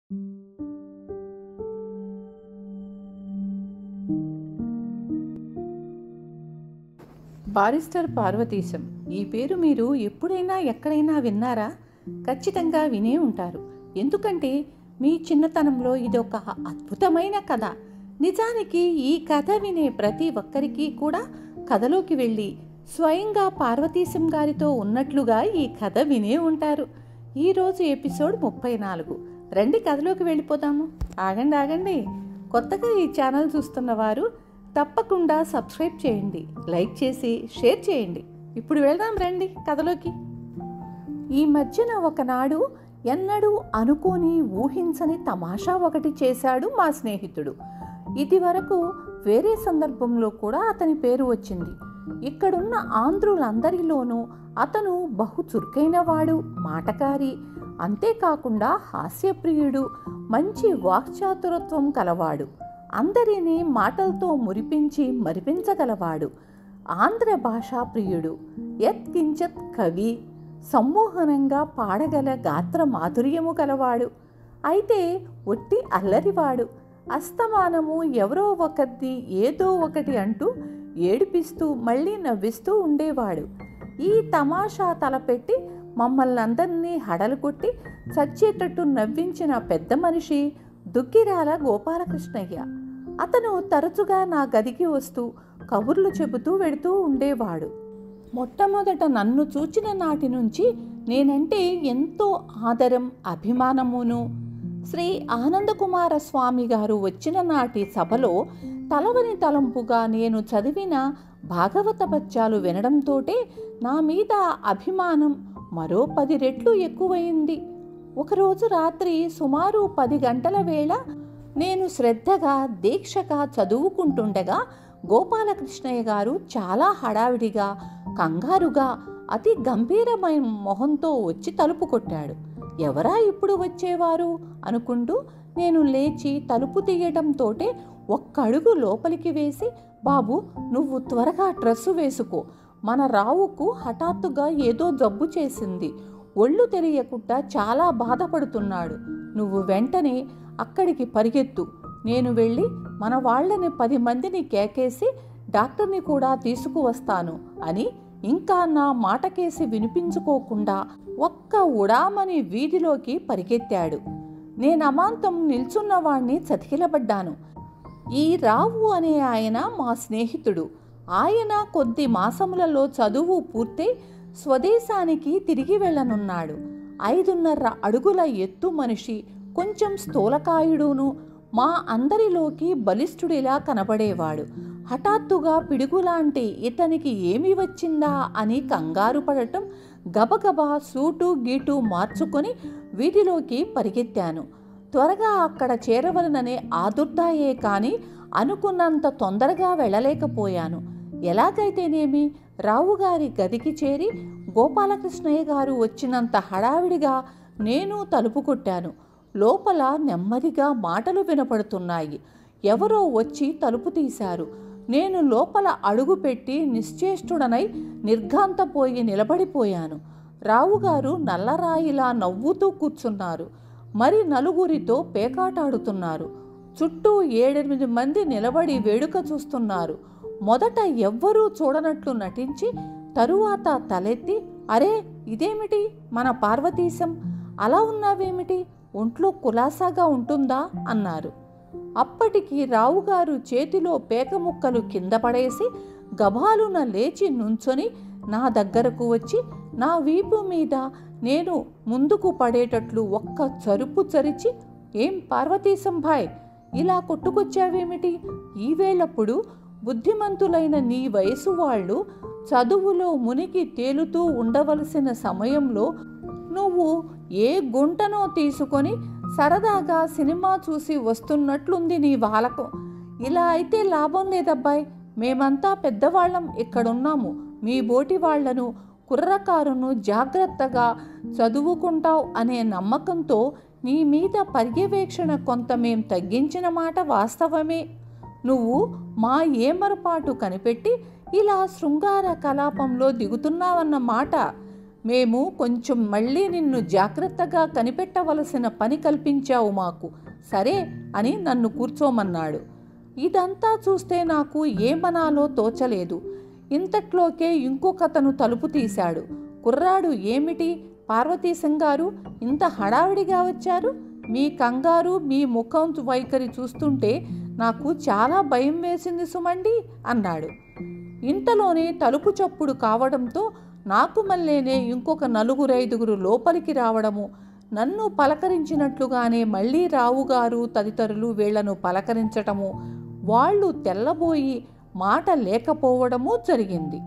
barrister Parvateesam ఈ పేరు మీరు ఎప్పుడైనా ఎక్కడైనా విన్నారా ఖచ్చితంగా వినే ఉంటారు ఎందుకంటే మీ చిన్నతనంలో ఇది ఒక అద్భుతమైన కథ నిజానికి ఈ కథ వినే ప్రతి ఒక్కరికి కూడా కథలోకి వెళ్ళి స్వయంగా పార్వతీశం గారితో ఉన్నట్లుగా ఈ కథ వినే ఉంటారు ఈరోజు ఎపిసోడ్ ముప్పై నాలుగు రండి కథలోకి వెళ్ళిపోదాము ఆగండి ఆగండి కొత్తగా ఈ ఛానల్ చూస్తున్న వారు తప్పకుండా సబ్స్క్రైబ్ చేయండి లైక్ చేసి షేర్ చేయండి ఇప్పుడు వెళ్దాం రండి కథలోకి ఈ మధ్యన ఒకనాడు ఎన్నడూ అనుకోని ఊహించని తమాషా ఒకటి చేశాడు మా స్నేహితుడు ఇది వరకు వేరే సందర్భంలో కూడా అతని పేరు వచ్చింది ఇక్కడున్న ఆంధ్రులందరిలోనూ అతను బహు చురుకైన వాడు మాటకారి అంతేకాకుండా హాస్యప్రియుడు మంచి వాక్చాతురత్వం కలవాడు అందరినీ మాటలతో మురిపించి మరిపించగలవాడు ఆంధ్ర భాషా ప్రియుడు యత్ కించత్ కవి సమ్మోహనంగా పాడగల గాత్ర మాధుర్యము గలవాడు అయితే ఒట్టి అల్లరివాడు అస్తమానము ఎవరో ఒకరిని ఏదో ఒకటి అంటూ ఏడిపిస్తూ మళ్ళీ నవ్విస్తూ ఉండేవాడు ఈ తమాషా తలపెట్టి మమ్మల్ని అందరినీ హడలు కొట్టి చచ్చేటట్టు నవ్వించిన పెద్ద మనిషి దుగ్గిరాల గోపాలకృష్ణయ్య అతను తరచుగా నా గదికి వస్తూ కబుర్లు చెబుతూ వెడుతూ ఉండేవాడు మొట్టమొదట నన్ను చూచిన నాటి నుంచి నేనంటే ఎంతో ఆదరం అభిమానమును శ్రీ ఆనందకుమార స్వామి గారు వచ్చిన నాటి సభలో తలవని తలంపుగా నేను చదివిన భాగవత పద్యాలు వినడంతోటే నా మీద అభిమానం మరో పది రెట్లు ఎక్కువయింది ఒకరోజు రాత్రి సుమారు పది గంటల వేళ నేను శ్రద్ధగా దీక్షగా చదువుకుంటుండగా గోపాలకృష్ణయ్య గారు చాలా హడావిడిగా కంగారుగా అతి గంభీరమైన మొహంతో వచ్చి తలుపు కొట్టాడు ఎవరా ఇప్పుడు వచ్చేవారు అనుకుంటూ నేను లేచి తలుపు తీయడంతోటే ఒక్క అడుగు లోపలికి వేసి బాబు నువ్వు త్వరగా డ్రెస్సు వేసుకో మన రావుకు హఠాత్తుగా ఏదో జబ్బు చేసింది ఒళ్ళు తెలియకుండా చాలా బాధపడుతున్నాడు నువ్వు వెంటనే అక్కడికి పరిగెత్తు నేను వెళ్ళి మన వాళ్ళని పది మందిని కేకేసి డాక్టర్ని కూడా తీసుకువస్తాను అని ఇంకా నా మాటకేసి వినిపించుకోకుండా ఒక్క ఉడామని వీధిలోకి పరిగెత్తాడు నేను అమాంతం నిల్చున్నవాణ్ణి చతికిలబడ్డాను ఈ రావు అనే ఆయన మా స్నేహితుడు ఆయన కొద్ది మాసములలో చదువు పూర్తయి స్వదేశానికి తిరిగి వెళ్ళనున్నాడు ఐదున్నర అడుగుల ఎత్తు మనిషి కొంచెం స్థూలకాయుడును మా అందరిలోకి బలిష్ఠుడిలా కనబడేవాడు హఠాత్తుగా పిడుగులాంటి ఇతనికి ఏమి వచ్చిందా అని కంగారు పడటం గబగబా సూటు గీటు మార్చుకొని వీధిలోకి పరిగెత్తాను త్వరగా అక్కడ చేరవలననే ఆదుర్దాయే కాని అనుకున్నంత తొందరగా వెళ్ళలేకపోయాను ఎలాగైతేనేమి రావుగారి గదికి చేరి గోపాలకృష్ణయ్య గారు వచ్చినంత హడావిడిగా నేను తలుపు కొట్టాను లోపల నెమ్మదిగా మాటలు వినపడుతున్నాయి ఎవరో వచ్చి తలుపు తీశారు నేను లోపల అడుగుపెట్టి నిశ్చేష్టుడనై నిర్ఘాంతపోయి నిలబడిపోయాను రావుగారు నల్లరాయిలా నవ్వుతూ కూర్చున్నారు మరి నలుగురితో పేకాటాడుతున్నారు చుట్టూ ఏడెనిమిది మంది నిలబడి వేడుక చూస్తున్నారు మొదట ఎవ్వరూ చూడనట్లు నటించి తరువాత తలెత్తి అరే ఇదేమిటి మన పార్వతీశం అలా ఉన్నావేమిటి ఒంట్లో కులాసాగా ఉంటుందా అన్నారు అప్పటికి రావుగారు చేతిలో పేక ముక్కలు కింద పడేసి గభాలున లేచి నుంచొని నా దగ్గరకు వచ్చి నా వీపు మీద నేను ముందుకు పడేటట్లు ఒక్క చరుపు చరిచి ఏం పార్వతీశం భాయ్ ఇలా కొట్టుకొచ్చావేమిటి ఈవేళప్పుడు బుద్ధిమంతులైన నీ వయసు వాళ్ళు చదువులో మునిగి తేలుతూ ఉండవలసిన సమయంలో నువ్వు ఏ గుంటనో తీసుకొని సరదాగా సినిమా చూసి వస్తున్నట్లుంది నీ వాలకం ఇలా అయితే లాభం లేదబ్బాయ్ మేమంతా పెద్దవాళ్ళం ఇక్కడున్నాము మీ బోటి వాళ్లను కుర్రకారును జాగ్రత్తగా చదువుకుంటావు అనే నమ్మకంతో నీ మీద పర్యవేక్షణ కొంత మేం తగ్గించిన మాట వాస్తవమే నువ్వు మా ఏమరపాటు కనిపెట్టి ఇలా శృంగార కలాపంలో దిగుతున్నావన్న మాట మేము కొంచెం మళ్ళీ నిన్ను జాగ్రత్తగా కనిపెట్టవలసిన పని కల్పించావు మాకు సరే అని నన్ను కూర్చోమన్నాడు ఇదంతా చూస్తే నాకు ఏమనాలో తోచలేదు ఇంతట్లోకే ఇంకొకతను తలుపు తీశాడు కుర్రాడు ఏమిటి పార్వతీశం గారు ఇంత హడావిడిగా వచ్చారు మీ కంగారు మీ ముఖం వైఖరి చూస్తుంటే నాకు చాలా భయం వేసింది సుమండి అన్నాడు ఇంతలోనే తలుపు చప్పుడు కావడంతో నాకు మళ్ళీనే ఇంకొక నలుగురైదుగురు లోపలికి రావడము నన్ను పలకరించినట్లుగానే మళ్ళీ రావుగారు తదితరులు వీళ్లను పలకరించటము వాళ్ళు తెల్లబోయి మాట లేకపోవడము జరిగింది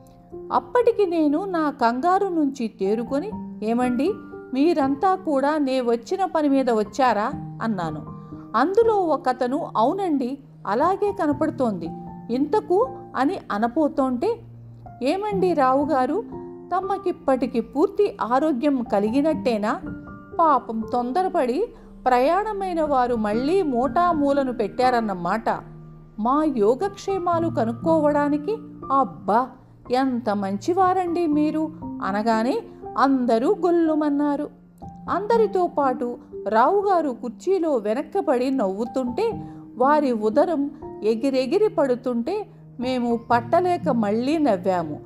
అప్పటికి నేను నా కంగారు నుంచి తేరుకొని ఏమండి మీరంతా కూడా నే వచ్చిన పని మీద వచ్చారా అన్నాను అందులో ఒకతను అవునండి అలాగే కనపడుతోంది ఇంతకు అని అనపోతోంటే ఏమండి రావుగారు తమకిప్పటికి పూర్తి ఆరోగ్యం కలిగినట్టేనా పాపం తొందరపడి ప్రయాణమైన వారు మళ్ళీ మూటామూలను పెట్టారన్నమాట మా యోగక్షేమాలు కనుక్కోవడానికి అబ్బా ఎంత మంచివారండి మీరు అనగానే అందరూ గొల్లుమన్నారు అందరితో పాటు రావుగారు కుర్చీలో వెనక్కబడి నవ్వుతుంటే వారి ఉదరం ఎగిరెగిరి పడుతుంటే మేము పట్టలేక మళ్ళీ నవ్వాము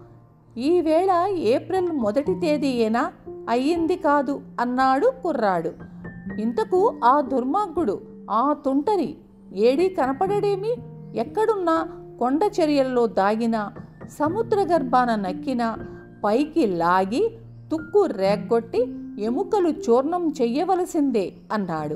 ఈవేళ ఏప్రిల్ మొదటి తేదీయేనా అయ్యింది కాదు అన్నాడు కుర్రాడు ఇంతకు ఆ దుర్మార్గుడు ఆ తుంటరి ఏడీ కనపడడేమి ఎక్కడున్నా కొండ చర్యల్లో దాగిన సముద్ర గర్భాన నక్కిన పైకి లాగి తుక్కు రేగ్గొట్టి ఎముకలు చూర్ణం చెయ్యవలసిందే అన్నాడు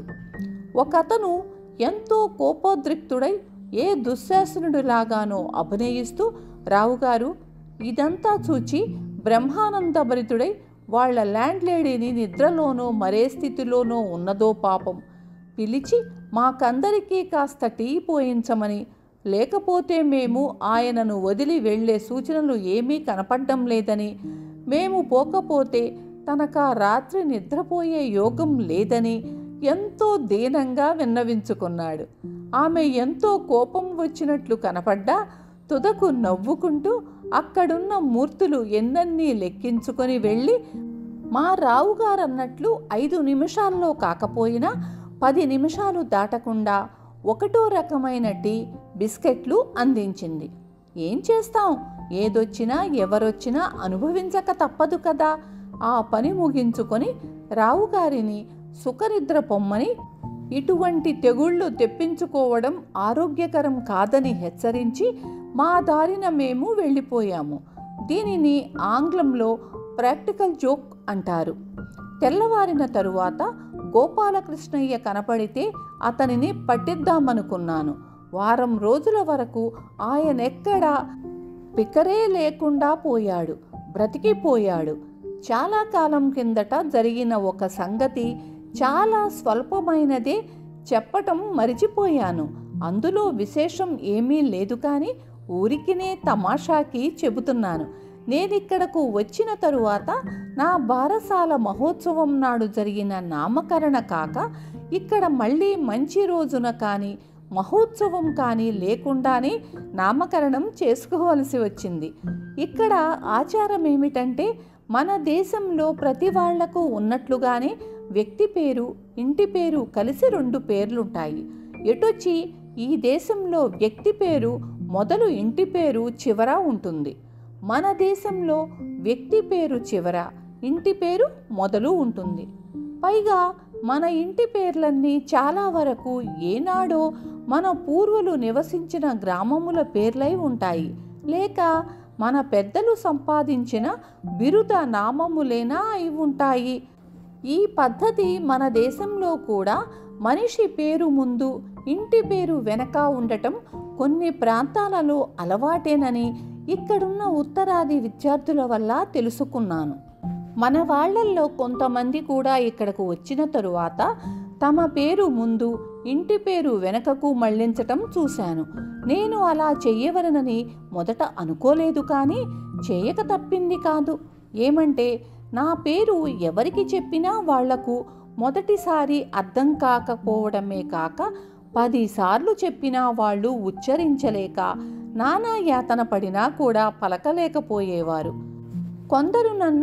ఒకతను ఎంతో కోపోద్రిక్తుడై ఏ దుశ్శాసనుడిలాగానో అభినయిస్తూ రావుగారు ఇదంతా చూచి బ్రహ్మానందభరితుడై వాళ్ళ ల్యాండ్ లేడీని నిద్రలోనో మరే స్థితిలోనో ఉన్నదో పాపం పిలిచి మాకందరికీ కాస్త టీ పోయించమని లేకపోతే మేము ఆయనను వదిలి వెళ్ళే సూచనలు ఏమీ కనపడడం లేదని మేము పోకపోతే తనకా రాత్రి నిద్రపోయే యోగం లేదని ఎంతో దీనంగా విన్నవించుకున్నాడు ఆమె ఎంతో కోపం వచ్చినట్లు కనపడ్డా తుదకు నవ్వుకుంటూ అక్కడున్న మూర్తులు ఎన్నన్నీ లెక్కించుకొని వెళ్ళి మా రావుగారు అన్నట్లు ఐదు నిమిషాల్లో కాకపోయినా పది నిమిషాలు దాటకుండా ఒకటో రకమైన టీ బిస్కెట్లు అందించింది ఏం చేస్తాం ఏదొచ్చినా ఎవరొచ్చినా అనుభవించక తప్పదు కదా ఆ పని ముగించుకొని రావుగారిని సుఖనిద్ర పొమ్మని ఇటువంటి తెగుళ్ళు తెప్పించుకోవడం ఆరోగ్యకరం కాదని హెచ్చరించి మా దారిన మేము వెళ్ళిపోయాము దీనిని ఆంగ్లంలో ప్రాక్టికల్ జోక్ అంటారు తెల్లవారిన తరువాత గోపాలకృష్ణయ్య కనపడితే అతనిని పట్టిద్దామనుకున్నాను వారం రోజుల వరకు ఆయనెక్కడా పికరే లేకుండా పోయాడు బ్రతికిపోయాడు చాలా కాలం కిందట జరిగిన ఒక సంగతి చాలా స్వల్పమైనదే చెప్పటం మరిచిపోయాను అందులో విశేషం ఏమీ లేదు కానీ ఊరికినే తమాషాకి చెబుతున్నాను నేనిక్కడకు వచ్చిన తరువాత నా బారసాల మహోత్సవం నాడు జరిగిన నామకరణ కాక ఇక్కడ మళ్ళీ మంచి రోజున కానీ మహోత్సవం కానీ లేకుండానే నామకరణం చేసుకోవలసి వచ్చింది ఇక్కడ ఆచారం ఏమిటంటే మన దేశంలో ప్రతి వాళ్లకు ఉన్నట్లుగానే వ్యక్తి పేరు ఇంటి పేరు కలిసి రెండు పేర్లుంటాయి ఎటొచ్చి ఈ దేశంలో వ్యక్తి పేరు మొదలు ఇంటి పేరు చివర ఉంటుంది మన దేశంలో వ్యక్తి పేరు చివర ఇంటి పేరు మొదలు ఉంటుంది పైగా మన ఇంటి పేర్లన్నీ చాలా వరకు ఏనాడో మన పూర్వులు నివసించిన గ్రామముల పేర్లై ఉంటాయి లేక మన పెద్దలు సంపాదించిన బిరుద నామములేనా అయి ఉంటాయి ఈ పద్ధతి మన దేశంలో కూడా మనిషి పేరు ముందు ఇంటి పేరు వెనక ఉండటం కొన్ని ప్రాంతాలలో అలవాటేనని ఇక్కడున్న ఉత్తరాది విద్యార్థుల వల్ల తెలుసుకున్నాను మన వాళ్ళల్లో కొంతమంది కూడా ఇక్కడకు వచ్చిన తరువాత తమ పేరు ముందు ఇంటి పేరు వెనకకు మళ్లించటం చూశాను నేను అలా చెయ్యవలనని మొదట అనుకోలేదు కానీ చేయక తప్పింది కాదు ఏమంటే నా పేరు ఎవరికి చెప్పినా వాళ్లకు మొదటిసారి అర్థం కాకపోవడమే కాక పదిసార్లు చెప్పినా వాళ్ళు ఉచ్చరించలేక నానా యాతన పడినా కూడా పలకలేకపోయేవారు కొందరు నన్ను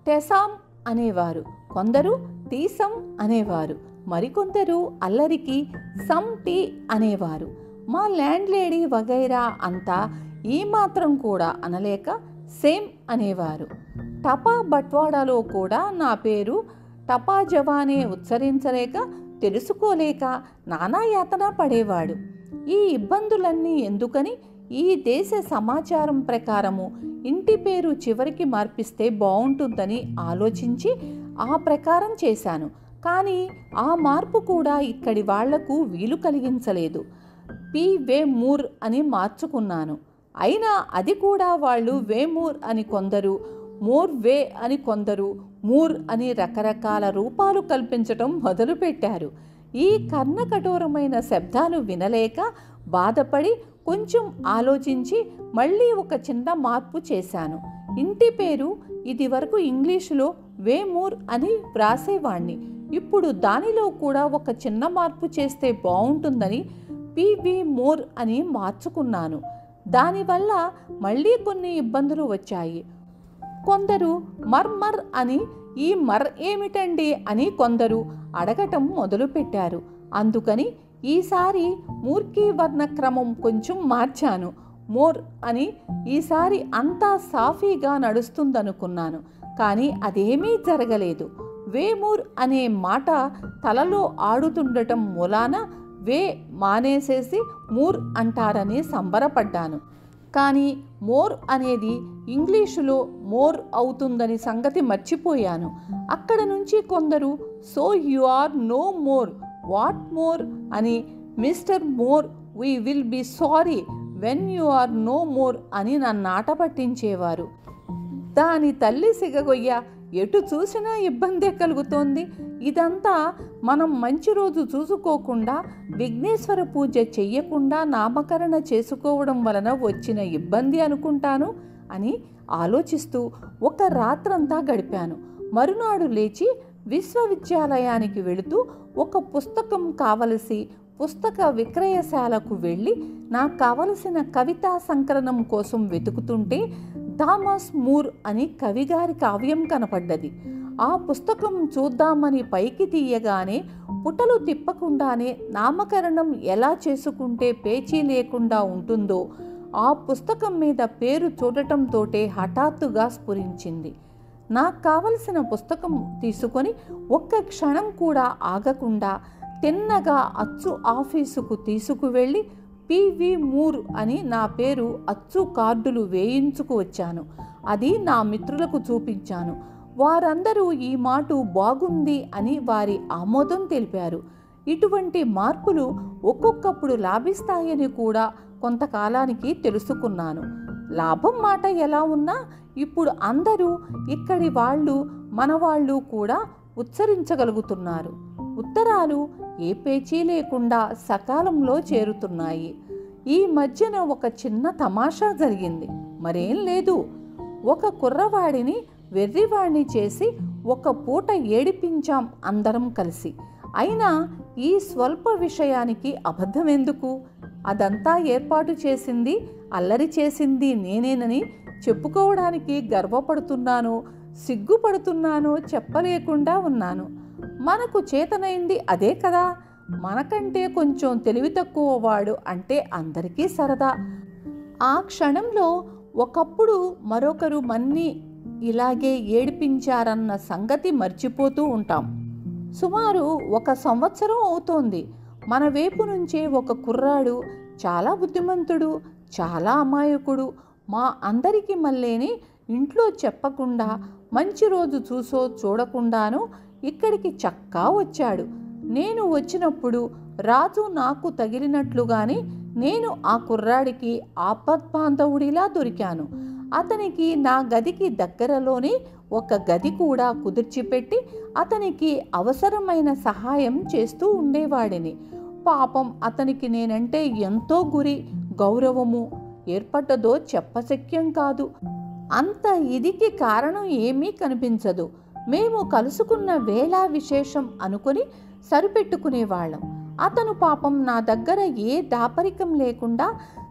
టెసాం అనేవారు కొందరు టీసం అనేవారు మరికొందరు అల్లరికి సమ్ టీ అనేవారు మా ల్యాండ్ లేడీ వగైరా అంతా ఈ మాత్రం కూడా అనలేక సేమ్ అనేవారు టపా బట్వాడాలో కూడా నా పేరు టపా జవానే ఉచ్చరించలేక తెలుసుకోలేక నానా యాతన పడేవాడు ఈ ఇబ్బందులన్నీ ఎందుకని ఈ దేశ సమాచారం ప్రకారము ఇంటి పేరు చివరికి మార్పిస్తే బాగుంటుందని ఆలోచించి ఆ ప్రకారం చేశాను కానీ ఆ మార్పు కూడా ఇక్కడి వాళ్లకు వీలు కలిగించలేదు పి వే మూర్ అని మార్చుకున్నాను అయినా అది కూడా వాళ్ళు వేమూర్ అని కొందరు మోర్ వే అని కొందరు మూర్ అని రకరకాల రూపాలు కల్పించటం మొదలుపెట్టారు ఈ కర్ణకఠోరమైన శబ్దాలు వినలేక బాధపడి కొంచెం ఆలోచించి మళ్ళీ ఒక చిన్న మార్పు చేశాను ఇంటి పేరు ఇది వరకు ఇంగ్లీషులో వేమూర్ అని వ్రాసేవాణ్ణి ఇప్పుడు దానిలో కూడా ఒక చిన్న మార్పు చేస్తే బాగుంటుందని పివి మోర్ అని మార్చుకున్నాను దానివల్ల మళ్ళీ కొన్ని ఇబ్బందులు వచ్చాయి కొందరు మర్మర్ అని ఈ మర్ ఏమిటండి అని కొందరు అడగటం మొదలుపెట్టారు అందుకని ఈసారి మూర్ఖీ వర్ణ క్రమం కొంచెం మార్చాను మోర్ అని ఈసారి అంతా సాఫీగా నడుస్తుందనుకున్నాను కానీ అదేమీ జరగలేదు వేమూర్ అనే మాట తలలో ఆడుతుండటం మూలాన వే మానేసేసి మూర్ అంటారని సంబరపడ్డాను కానీ మోర్ అనేది ఇంగ్లీషులో మోర్ అవుతుందని సంగతి మర్చిపోయాను అక్కడ నుంచి కొందరు so you are no more what more అని mister more we will be sorry when you are no more అని నన్ను ఆట పట్టించేవారు దాని తల్లి సిగగొయ్య ఎటు చూసినా ఇబ్బందే కలుగుతోంది ఇదంతా మనం మంచి రోజు చూసుకోకుండా విఘ్నేశ్వర పూజ చెయ్యకుండా నామకరణ చేసుకోవడం వలన వచ్చిన ఇబ్బంది అనుకుంటాను అని ఆలోచిస్తూ ఒక రాత్రంతా గడిపాను మరునాడు లేచి విశ్వవిద్యాలయానికి వెళుతూ ఒక పుస్తకం కావలసి పుస్తక విక్రయశాలకు వెళ్ళి నాకు కావలసిన కవితా సంకలనం కోసం వెతుకుతుంటే థామస్ మూర్ అని కవిగారి కావ్యం కనపడ్డది ఆ పుస్తకం చూద్దామని పైకి తీయగానే పుటలు తిప్పకుండానే నామకరణం ఎలా చేసుకుంటే పేచీ లేకుండా ఉంటుందో ఆ పుస్తకం మీద పేరు చూడటంతోటే హఠాత్తుగా స్ఫురించింది నాకు కావలసిన పుస్తకం తీసుకొని ఒక్క క్షణం కూడా ఆగకుండా తిన్నగా అచ్చు ఆఫీసుకు తీసుకువెళ్ళి పివి మూర్ అని నా పేరు అచ్చు కార్డులు వేయించుకు వచ్చాను అది నా మిత్రులకు చూపించాను వారందరూ ఈ మాట బాగుంది అని వారి ఆమోదం తెలిపారు ఇటువంటి మార్పులు ఒక్కొక్కప్పుడు లాభిస్తాయని కూడా కొంతకాలానికి తెలుసుకున్నాను లాభం మాట ఎలా ఉన్నా ఇప్పుడు అందరూ ఇక్కడి వాళ్ళు మన వాళ్ళు కూడా ఉచ్చరించగలుగుతున్నారు ఉత్తరాలు ఏ పేచీ లేకుండా సకాలంలో చేరుతున్నాయి ఈ మధ్యన ఒక చిన్న తమాషా జరిగింది మరేం లేదు ఒక కుర్రవాడిని వెర్రివాడిని చేసి ఒక పూట ఏడిపించాం అందరం కలిసి అయినా ఈ స్వల్ప విషయానికి అబద్ధం ఎందుకు అదంతా ఏర్పాటు చేసింది అల్లరి చేసింది నేనేనని చెప్పుకోవడానికి గర్వపడుతున్నానో సిగ్గుపడుతున్నానో చెప్పలేకుండా ఉన్నాను మనకు చేతనైంది అదే కదా మనకంటే కొంచెం తెలివి తక్కువ వాడు అంటే అందరికీ సరదా ఆ క్షణంలో ఒకప్పుడు మరొకరు మన్ని ఇలాగే ఏడిపించారన్న సంగతి మర్చిపోతూ ఉంటాం సుమారు ఒక సంవత్సరం అవుతోంది మన వైపు నుంచే ఒక కుర్రాడు చాలా బుద్ధిమంతుడు చాలా అమాయకుడు మా అందరికీ మళ్ళేని ఇంట్లో చెప్పకుండా మంచి రోజు చూసో చూడకుండాను ఇక్కడికి చక్కా వచ్చాడు నేను వచ్చినప్పుడు రాజు నాకు తగిలినట్లుగానే నేను ఆ కుర్రాడికి ఆపద్బాంధవుడిలా దొరికాను అతనికి నా గదికి దగ్గరలోనే ఒక గది కూడా కుదిర్చిపెట్టి అతనికి అవసరమైన సహాయం చేస్తూ ఉండేవాడిని పాపం అతనికి నేనంటే ఎంతో గురి గౌరవము ఏర్పడ్డదో చెప్పశక్యం కాదు అంత ఇదికి కారణం ఏమీ కనిపించదు మేము కలుసుకున్న వేళ విశేషం అనుకుని సరిపెట్టుకునేవాళ్ళం అతను పాపం నా దగ్గర ఏ దాపరికం లేకుండా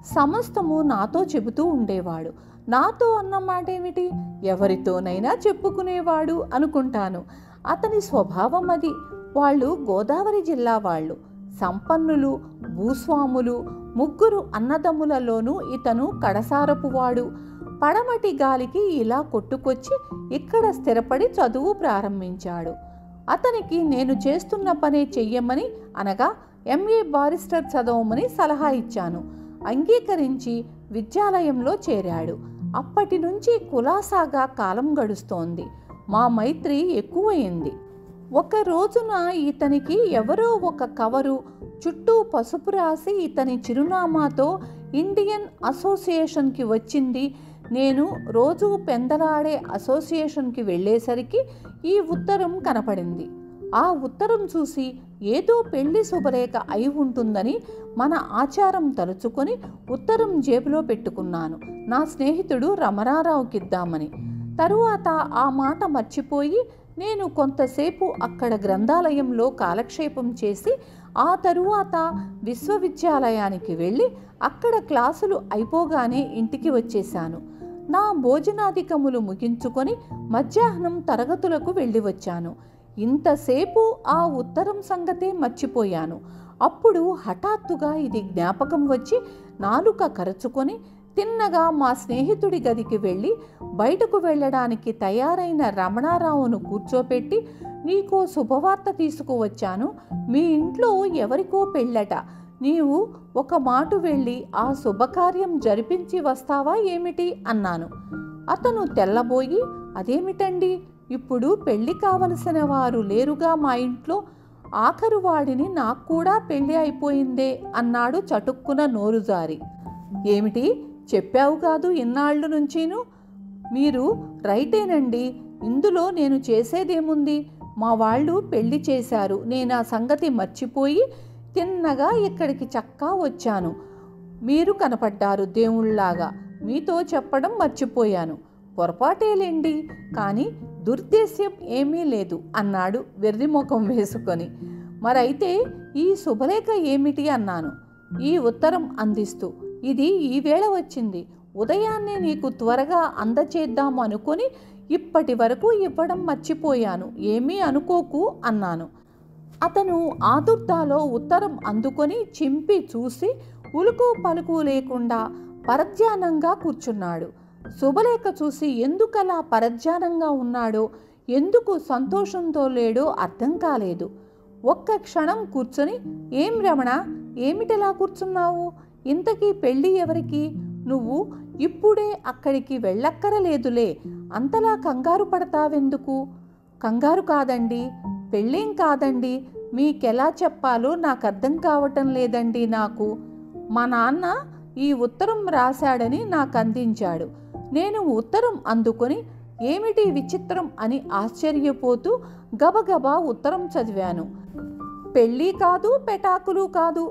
సమస్తము నాతో చెబుతూ ఉండేవాడు నాతో అన్న మాట ఏమిటి ఎవరితోనైనా చెప్పుకునేవాడు అనుకుంటాను అతని స్వభావం అది వాళ్ళు గోదావరి జిల్లా వాళ్ళు సంపన్నులు భూస్వాములు ముగ్గురు అన్నదమ్ములలోనూ ఇతను కడసారపువాడు పడమటి గాలికి ఇలా కొట్టుకొచ్చి ఇక్కడ స్థిరపడి చదువు ప్రారంభించాడు అతనికి నేను చేస్తున్న పనే చెయ్యమని అనగా ఎంఏ బారిస్టర్ చదవమని సలహా ఇచ్చాను అంగీకరించి విద్యాలయంలో చేరాడు అప్పటి నుంచి కులాసాగా కాలం గడుస్తోంది మా మైత్రి ఎక్కువైంది ఒక రోజున ఇతనికి ఎవరో ఒక కవరు చుట్టూ పసుపు రాసి ఇతని చిరునామాతో ఇండియన్ అసోసియేషన్కి వచ్చింది నేను రోజు పెందలాడే అసోసియేషన్కి వెళ్ళేసరికి ఈ ఉత్తరం కనపడింది ఆ ఉత్తరం చూసి ఏదో పెళ్లి శుభలేఖ అయి ఉంటుందని మన ఆచారం తలుచుకొని ఉత్తరం జేబులో పెట్టుకున్నాను నా స్నేహితుడు రమణారావుకిద్దామని తరువాత ఆ మాట మర్చిపోయి నేను కొంతసేపు అక్కడ గ్రంథాలయంలో కాలక్షేపం చేసి ఆ తరువాత విశ్వవిద్యాలయానికి వెళ్ళి అక్కడ క్లాసులు అయిపోగానే ఇంటికి వచ్చేశాను నా భోజనాధికములు ముగించుకొని మధ్యాహ్నం తరగతులకు వెళ్ళి వచ్చాను ఇంతసేపు ఆ ఉత్తరం సంగతే మర్చిపోయాను అప్పుడు హఠాత్తుగా ఇది జ్ఞాపకం వచ్చి నాలుక కరుచుకొని తిన్నగా మా స్నేహితుడి గదికి వెళ్ళి బయటకు వెళ్ళడానికి తయారైన రమణారావును కూర్చోపెట్టి నీకో శుభవార్త తీసుకువచ్చాను మీ ఇంట్లో ఎవరికో పెళ్ళట నీవు ఒక మాట వెళ్ళి ఆ శుభకార్యం జరిపించి వస్తావా ఏమిటి అన్నాను అతను తెల్లబోయి అదేమిటండి ఇప్పుడు పెళ్లి కావలసిన వారు లేరుగా మా ఇంట్లో ఆఖరు వాడిని నాకు కూడా పెళ్లి అయిపోయిందే అన్నాడు చటుక్కున నోరు జారి ఏమిటి చెప్పావు కాదు ఇన్నాళ్ళు నుంచీను మీరు రైటేనండి ఇందులో నేను చేసేదేముంది మా వాళ్ళు పెళ్లి చేశారు నేను ఆ సంగతి మర్చిపోయి తిన్నగా ఇక్కడికి చక్కా వచ్చాను మీరు కనపడ్డారు దేవుళ్లాగా మీతో చెప్పడం మర్చిపోయాను పొరపాటేలేండి కానీ దుర్దేశ్యం ఏమీ లేదు అన్నాడు వెర్రిముఖం వేసుకొని మరైతే ఈ శుభలేఖ ఏమిటి అన్నాను ఈ ఉత్తరం అందిస్తూ ఇది ఈ వేళ వచ్చింది ఉదయాన్నే నీకు త్వరగా అందచేద్దాం అనుకొని ఇప్పటి వరకు ఇవ్వడం మర్చిపోయాను ఏమీ అనుకోకు అన్నాను అతను ఆదుర్దాలో ఉత్తరం అందుకొని చింపి చూసి ఉలుకు పలుకు లేకుండా పరధ్యానంగా కూర్చున్నాడు శుభలేఖ చూసి ఎందుకలా పరధ్యానంగా ఉన్నాడో ఎందుకు సంతోషంతో లేడో అర్థం కాలేదు ఒక్క క్షణం కూర్చొని ఏం రమణ ఏమిటలా కూర్చున్నావు ఇంతకీ పెళ్ళి ఎవరికి నువ్వు ఇప్పుడే అక్కడికి వెళ్ళక్కరలేదులే అంతలా కంగారు పడతావెందుకు కంగారు కాదండి పెళ్ళేం కాదండి మీకెలా చెప్పాలో నాకు అర్థం కావటం లేదండి నాకు మా నాన్న ఈ ఉత్తరం రాశాడని నాకు అందించాడు నేను ఉత్తరం అందుకొని ఏమిటి విచిత్రం అని ఆశ్చర్యపోతూ గబగబా ఉత్తరం చదివాను పెళ్ళి కాదు పెటాకులు కాదు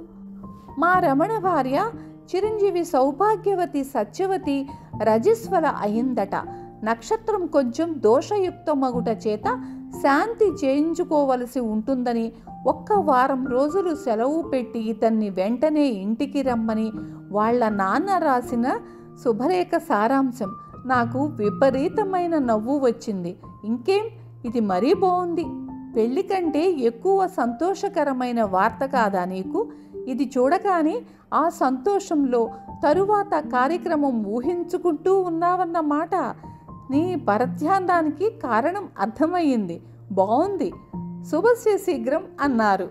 మా రమణ భార్య చిరంజీవి సౌభాగ్యవతి సత్యవతి రజస్వల అయిందట నక్షత్రం కొంచెం దోషయుక్తమగుట చేత శాంతి చేయించుకోవలసి ఉంటుందని ఒక్క వారం రోజులు సెలవు పెట్టి ఇతన్ని వెంటనే ఇంటికి రమ్మని వాళ్ళ నాన్న రాసిన శుభలేఖ సారాంశం నాకు విపరీతమైన నవ్వు వచ్చింది ఇంకేం ఇది మరీ బాగుంది పెళ్లి కంటే ఎక్కువ సంతోషకరమైన వార్త కాదా నీకు ఇది చూడగానే ఆ సంతోషంలో తరువాత కార్యక్రమం ఊహించుకుంటూ ఉన్నావన్నమాట నీ పరధ్యానానికి కారణం అర్థమయ్యింది బాగుంది శుభస్య శీఘ్రం అన్నారు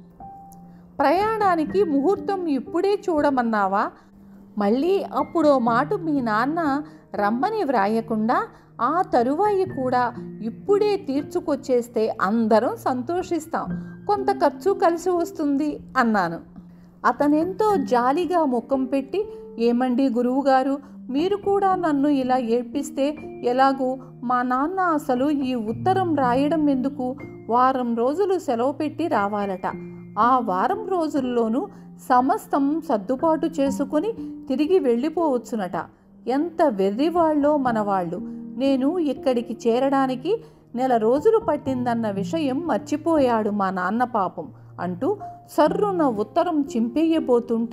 ప్రయాణానికి ముహూర్తం ఇప్పుడే చూడమన్నావా మళ్ళీ అప్పుడో మాట మీ నాన్న రమ్మని వ్రాయకుండా ఆ తరువాయి కూడా ఇప్పుడే తీర్చుకొచ్చేస్తే అందరం సంతోషిస్తాం కొంత ఖర్చు కలిసి వస్తుంది అన్నాను అతనెంతో జాలిగా ముఖం పెట్టి ఏమండి గురువుగారు మీరు కూడా నన్ను ఇలా ఏడ్పిస్తే ఎలాగూ మా నాన్న అసలు ఈ ఉత్తరం రాయడం ఎందుకు వారం రోజులు సెలవు పెట్టి రావాలట ఆ వారం రోజుల్లోనూ సమస్తం సర్దుబాటు చేసుకుని తిరిగి వెళ్ళిపోవచ్చునట ఎంత వెర్రివాళ్ళో మనవాళ్ళు నేను ఇక్కడికి చేరడానికి నెల రోజులు పట్టిందన్న విషయం మర్చిపోయాడు మా నాన్న పాపం అంటూ సర్రున ఉత్తరం చింపేయబోతుంటే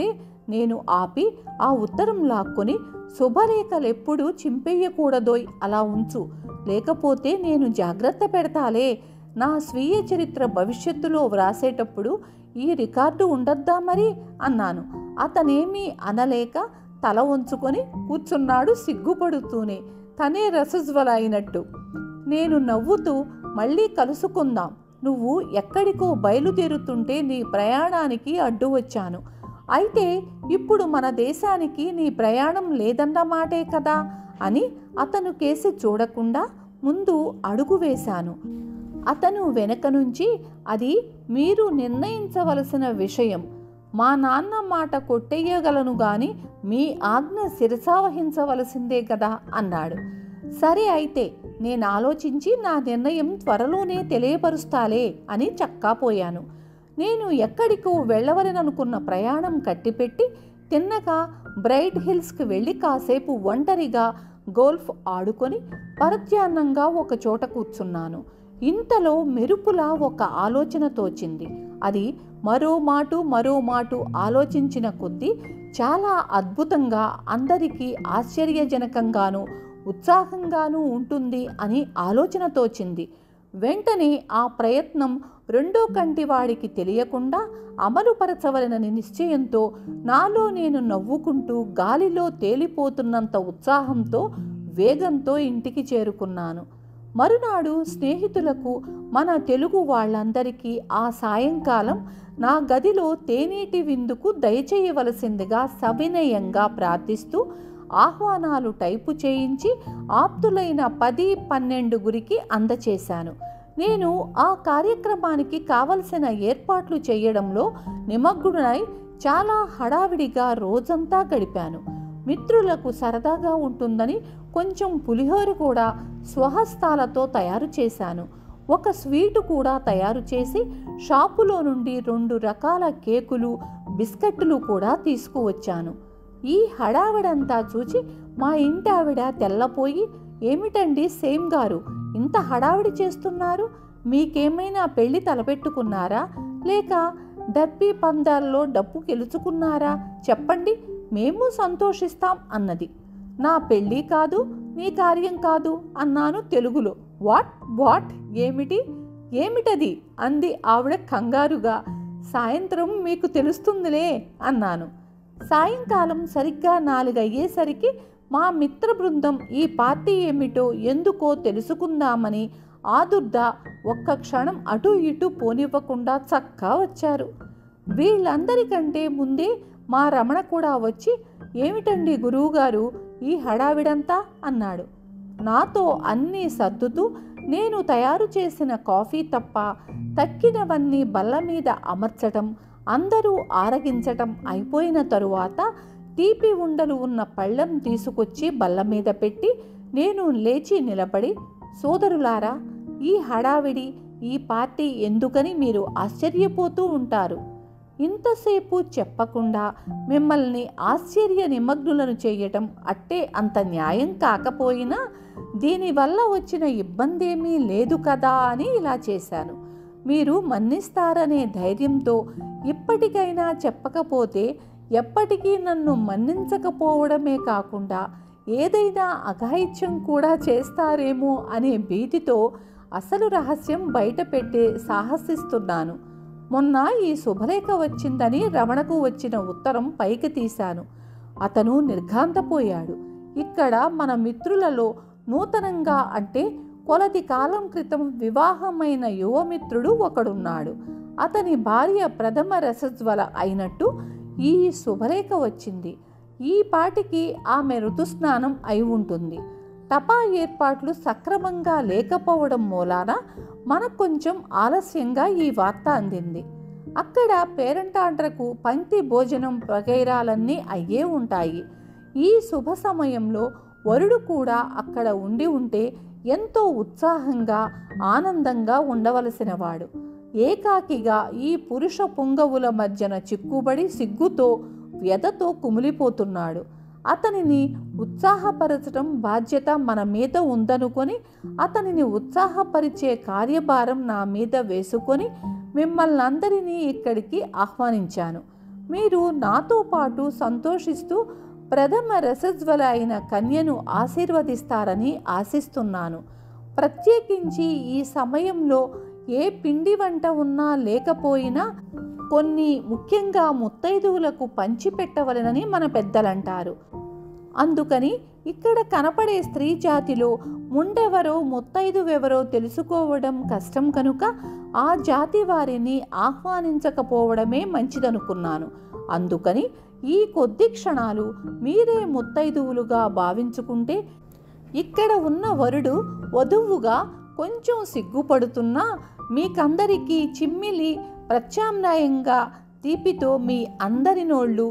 నేను ఆపి ఆ ఉత్తరం లాక్కొని శుభలేఖలెప్పుడు చింపేయకూడదోయ్ అలా ఉంచు లేకపోతే నేను జాగ్రత్త పెడతాలే నా స్వీయ చరిత్ర భవిష్యత్తులో వ్రాసేటప్పుడు ఈ రికార్డు ఉండద్దా మరి అన్నాను అతనేమీ అనలేక తల వంచుకొని కూర్చున్నాడు సిగ్గుపడుతూనే తనే రసజ్వల అయినట్టు నేను నవ్వుతూ మళ్ళీ కలుసుకుందాం నువ్వు ఎక్కడికో బయలుదేరుతుంటే నీ ప్రయాణానికి అడ్డు వచ్చాను అయితే ఇప్పుడు మన దేశానికి నీ ప్రయాణం లేదన్నమాటే కదా అని అతను కేసి చూడకుండా ముందు అడుగు వేశాను అతను వెనక నుంచి అది మీరు నిర్ణయించవలసిన విషయం మా నాన్న మాట కొట్టేయగలను గాని మీ ఆజ్ఞ శిరసావహించవలసిందే కదా అన్నాడు సరే అయితే నేను ఆలోచించి నా నిర్ణయం త్వరలోనే తెలియపరుస్తాలే అని చక్కాపోయాను నేను ఎక్కడికో వెళ్ళవలననుకున్న ప్రయాణం కట్టిపెట్టి తిన్నగా బ్రైట్ హిల్స్కి వెళ్ళి కాసేపు ఒంటరిగా గోల్ఫ్ ఆడుకొని పరధ్యాన్నంగా ఒక చోట కూర్చున్నాను ఇంతలో మెరుపులా ఒక ఆలోచన తోచింది అది మరో మాటు మరో మాటు ఆలోచించిన కొద్దీ చాలా అద్భుతంగా అందరికీ ఆశ్చర్యజనకంగాను ఉత్సాహంగానూ ఉంటుంది అని ఆలోచన తోచింది వెంటనే ఆ ప్రయత్నం రెండో కంటి వాడికి తెలియకుండా అమలుపరచవలనని నిశ్చయంతో నాలో నేను నవ్వుకుంటూ గాలిలో తేలిపోతున్నంత ఉత్సాహంతో వేగంతో ఇంటికి చేరుకున్నాను మరునాడు స్నేహితులకు మన తెలుగు వాళ్ళందరికీ ఆ సాయంకాలం నా గదిలో తేనీటి విందుకు దయచేయవలసిందిగా సవినయంగా ప్రార్థిస్తూ ఆహ్వానాలు టైపు చేయించి ఆప్తులైన పది పన్నెండుగురికి అందచేశాను నేను ఆ కార్యక్రమానికి కావలసిన ఏర్పాట్లు చేయడంలో నిమగ్నుడై చాలా హడావిడిగా రోజంతా గడిపాను మిత్రులకు సరదాగా ఉంటుందని కొంచెం పులిహోర కూడా స్వహస్తాలతో తయారు చేశాను ఒక స్వీటు కూడా తయారు చేసి షాపులో నుండి రెండు రకాల కేకులు బిస్కెట్లు కూడా తీసుకువచ్చాను ఈ హడావిడంతా చూచి మా ఇంటి ఆవిడ తెల్లపోయి ఏమిటండి సేమ్ గారు ఇంత హడావిడి చేస్తున్నారు మీకేమైనా పెళ్లి తలపెట్టుకున్నారా లేక డబ్బీ పందాల్లో డబ్బు గెలుచుకున్నారా చెప్పండి మేము సంతోషిస్తాం అన్నది నా పెళ్ళి కాదు నీ కార్యం కాదు అన్నాను తెలుగులో వాట్ వాట్ ఏమిటి ఏమిటది అంది ఆవిడ కంగారుగా సాయంత్రం మీకు తెలుస్తుందిలే అన్నాను సాయంకాలం సరిగ్గా నాలుగయ్యేసరికి మా మిత్ర బృందం ఈ పార్టీ ఏమిటో ఎందుకో తెలుసుకుందామని ఆదుర్ద ఒక్క క్షణం అటు ఇటు పోనివ్వకుండా చక్కా వచ్చారు వీళ్ళందరికంటే ముందే మా రమణ కూడా వచ్చి ఏమిటండి గురువుగారు ఈ హడావిడంతా అన్నాడు నాతో అన్నీ సర్దుతూ నేను తయారు చేసిన కాఫీ తప్ప తక్కినవన్నీ బల్ల మీద అమర్చటం అందరూ ఆరగించటం అయిపోయిన తరువాత తీపి ఉండలు ఉన్న పళ్ళం తీసుకొచ్చి బల్ల మీద పెట్టి నేను లేచి నిలబడి సోదరులారా ఈ హడావిడి ఈ పార్టీ ఎందుకని మీరు ఆశ్చర్యపోతూ ఉంటారు ఇంతసేపు చెప్పకుండా మిమ్మల్ని ఆశ్చర్య నిమగ్నులను చేయటం అట్టే అంత న్యాయం కాకపోయినా దీనివల్ల వచ్చిన ఇబ్బందేమీ లేదు కదా అని ఇలా చేశాను మీరు మన్నిస్తారనే ధైర్యంతో ఇప్పటికైనా చెప్పకపోతే ఎప్పటికీ నన్ను మన్నించకపోవడమే కాకుండా ఏదైనా అఘాయిత్యం కూడా చేస్తారేమో అనే భీతితో అసలు రహస్యం బయటపెట్టే సాహసిస్తున్నాను మొన్న ఈ శుభలేఖ వచ్చిందని రమణకు వచ్చిన ఉత్తరం పైకి తీశాను అతను నిర్ఘాంతపోయాడు ఇక్కడ మన మిత్రులలో నూతనంగా అంటే కొలది కాలం క్రితం వివాహమైన యువమిత్రుడు ఒకడున్నాడు అతని భార్య ప్రథమ రసజ్వల అయినట్టు ఈ శుభలేఖ వచ్చింది ఈ పాటికి ఆమె ఋతుస్నానం అయి ఉంటుంది టపా ఏర్పాట్లు సక్రమంగా లేకపోవడం మూలాన మనకు కొంచెం ఆలస్యంగా ఈ వార్త అందింది అక్కడ పేరంటాండ్రకు పంక్తి భోజనం వగైరాలన్నీ అయ్యే ఉంటాయి ఈ శుభ సమయంలో వరుడు కూడా అక్కడ ఉండి ఉంటే ఎంతో ఉత్సాహంగా ఆనందంగా ఉండవలసినవాడు ఏకాకిగా ఈ పురుష పుంగవుల మధ్యన చిక్కుబడి సిగ్గుతో వ్యధతో కుమిలిపోతున్నాడు అతనిని ఉత్సాహపరచడం బాధ్యత మన మీద ఉందనుకొని అతనిని ఉత్సాహపరిచే కార్యభారం నా మీద వేసుకొని మిమ్మల్ని అందరినీ ఇక్కడికి ఆహ్వానించాను మీరు నాతో పాటు సంతోషిస్తూ ప్రథమ రసజ్వల అయిన కన్యను ఆశీర్వదిస్తారని ఆశిస్తున్నాను ప్రత్యేకించి ఈ సమయంలో ఏ పిండి వంట ఉన్నా లేకపోయినా కొన్ని ముఖ్యంగా ముత్తైదువులకు పంచిపెట్టవలనని మన పెద్దలంటారు అందుకని ఇక్కడ కనపడే స్త్రీ జాతిలో ముండెవరో ముత్తైదువెవరో తెలుసుకోవడం కష్టం కనుక ఆ జాతి వారిని ఆహ్వానించకపోవడమే మంచిదనుకున్నాను అందుకని ఈ కొద్ది క్షణాలు మీరే ముత్తైదువులుగా భావించుకుంటే ఇక్కడ ఉన్న వరుడు వధువుగా కొంచెం సిగ్గుపడుతున్నా మీకందరికీ చిమ్మిలి ప్రత్యామ్నాయంగా తీపితో మీ అందరి నోళ్ళు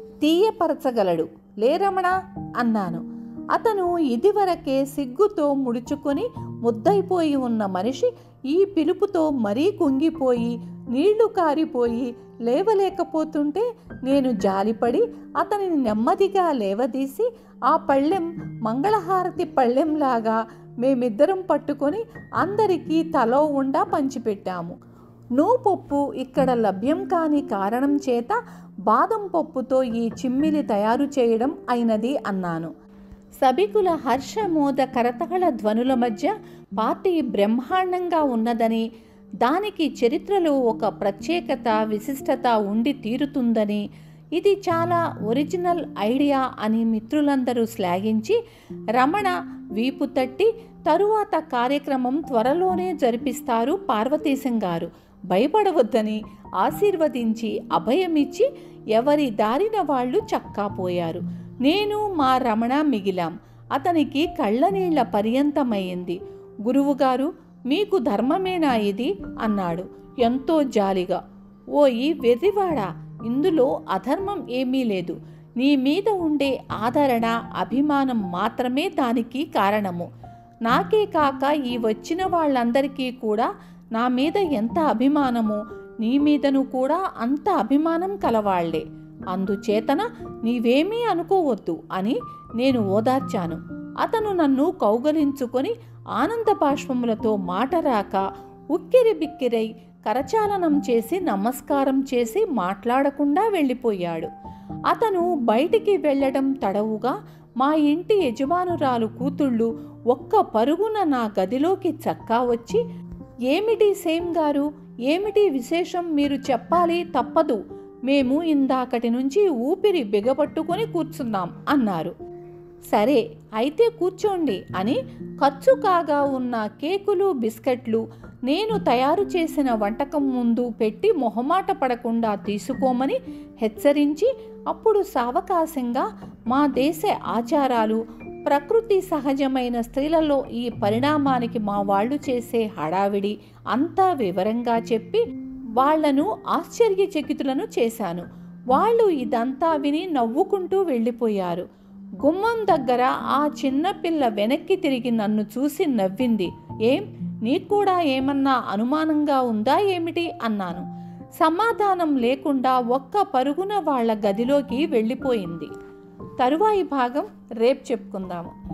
తీయపరచగలడు లేరమణ అన్నాను అతను ఇదివరకే సిగ్గుతో ముడుచుకొని ముద్దైపోయి ఉన్న మనిషి ఈ పిలుపుతో మరీ కుంగిపోయి నీళ్లు కారిపోయి లేవలేకపోతుంటే నేను జాలిపడి అతనిని నెమ్మదిగా లేవదీసి ఆ పళ్ళెం మంగళహారతి పళ్ళెంలాగా మేమిద్దరం పట్టుకొని అందరికీ తలో ఉండా పంచిపెట్టాము నూపప్పు ఇక్కడ లభ్యం కాని కారణం చేత బాదం పప్పుతో ఈ చిమ్మిలి తయారు చేయడం అయినది అన్నాను సభికుల హర్షమోద కరతహళ ధ్వనుల మధ్య పార్టీ బ్రహ్మాండంగా ఉన్నదని దానికి చరిత్రలో ఒక ప్రత్యేకత విశిష్టత ఉండి తీరుతుందని ఇది చాలా ఒరిజినల్ ఐడియా అని మిత్రులందరూ శ్లాఘించి రమణ వీపు తట్టి తరువాత కార్యక్రమం త్వరలోనే జరిపిస్తారు పార్వతీశం గారు భయపడవద్దని ఆశీర్వదించి అభయమిచ్చి ఎవరి దారిన వాళ్ళు చక్కాపోయారు నేను మా రమణ మిగిలాం అతనికి కళ్ళనీళ్ల పర్యంతమయ్యింది గురువుగారు మీకు ధర్మమేనా ఇది అన్నాడు ఎంతో జాలిగా ఓ ఈ వెర్రివాడా ఇందులో అధర్మం ఏమీ లేదు నీ మీద ఉండే ఆదరణ అభిమానం మాత్రమే దానికి కారణము నాకే కాక ఈ వచ్చిన వాళ్ళందరికీ కూడా నా మీద ఎంత అభిమానమో నీ మీదను కూడా అంత అభిమానం కలవాళ్లే అందుచేతన నీవేమీ అనుకోవద్దు అని నేను ఓదార్చాను అతను నన్ను కౌగలించుకొని ఆనంద బాష్పములతో మాట రాక ఉక్కిరి బిక్కిరై కరచాలనం చేసి నమస్కారం చేసి మాట్లాడకుండా వెళ్ళిపోయాడు అతను బయటికి వెళ్ళడం తడవుగా మా ఇంటి యజమానురాలు కూతుళ్ళు ఒక్క పరుగున నా గదిలోకి చక్కా వచ్చి ఏమిటి సేమ్ గారు ఏమిటి విశేషం మీరు చెప్పాలి తప్పదు మేము ఇందాకటి నుంచి ఊపిరి బిగపట్టుకొని కూర్చున్నాం అన్నారు సరే అయితే కూర్చోండి అని ఖర్చు కాగా ఉన్న కేకులు బిస్కెట్లు నేను తయారు చేసిన వంటకం ముందు పెట్టి మొహమాట పడకుండా తీసుకోమని హెచ్చరించి అప్పుడు సావకాశంగా మా దేశ ఆచారాలు ప్రకృతి సహజమైన స్త్రీలలో ఈ పరిణామానికి మా వాళ్ళు చేసే హడావిడి అంతా వివరంగా చెప్పి వాళ్లను ఆశ్చర్యచకితులను చేశాను వాళ్ళు ఇదంతా విని నవ్వుకుంటూ వెళ్ళిపోయారు గుమ్మం దగ్గర ఆ చిన్నపిల్ల వెనక్కి తిరిగి నన్ను చూసి నవ్వింది ఏం నీకు కూడా ఏమన్నా అనుమానంగా ఉందా ఏమిటి అన్నాను సమాధానం లేకుండా ఒక్క పరుగున వాళ్ళ గదిలోకి వెళ్ళిపోయింది తరువాయి భాగం రేపు చెప్పుకుందాము